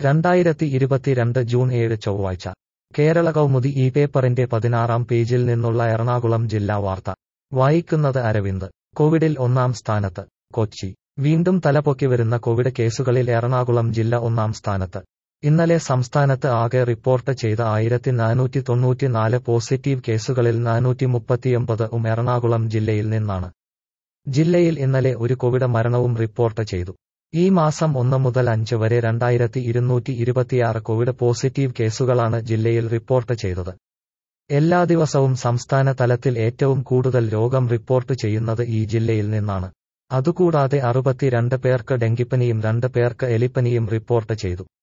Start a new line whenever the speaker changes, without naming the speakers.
രണ്ടായിരത്തി ഇരുപത്തിരണ്ട് ജൂൺ ഏഴ് ചൊവ്വാഴ്ച കേരള കൗമുദി ഈ പേപ്പറിന്റെ പതിനാറാം പേജിൽ നിന്നുള്ള എറണാകുളം ജില്ലാ വാർത്ത വായിക്കുന്നത് അരവിന്ദ് കോവിഡിൽ ഒന്നാം സ്ഥാനത്ത് കൊച്ചി വീണ്ടും തലപൊക്കി വരുന്ന കോവിഡ് കേസുകളിൽ എറണാകുളം ജില്ല ഒന്നാം സ്ഥാനത്ത് ഇന്നലെ സംസ്ഥാനത്ത് ആകെ റിപ്പോർട്ട് ചെയ്ത ആയിരത്തി നാനൂറ്റി തൊണ്ണൂറ്റിനാല് പോസിറ്റീവ് കേസുകളിൽ നാനൂറ്റി മുപ്പത്തിയൊമ്പത് ഉം എറണാകുളം ജില്ലയിൽ നിന്നാണ് ജില്ലയിൽ ഇന്നലെ ഒരു കോവിഡ് മരണവും റിപ്പോർട്ട് ചെയ്തു ഈ മാസം ഒന്ന് മുതൽ അഞ്ച് വരെ രണ്ടായിരത്തി ഇരുന്നൂറ്റി ഇരുപത്തിയാറ് കോവിഡ് പോസിറ്റീവ് കേസുകളാണ് ജില്ലയിൽ റിപ്പോർട്ട് ചെയ്തത് എല്ലാ ദിവസവും സംസ്ഥാന തലത്തിൽ ഏറ്റവും കൂടുതൽ രോഗം റിപ്പോർട്ട് ചെയ്യുന്നത് ഈ ജില്ലയിൽ നിന്നാണ് അതുകൂടാതെ അറുപത്തിരണ്ട് പേർക്ക് ഡെങ്കിപ്പനിയും രണ്ട് പേർക്ക് എലിപ്പനിയും റിപ്പോർട്ട് ചെയ്തു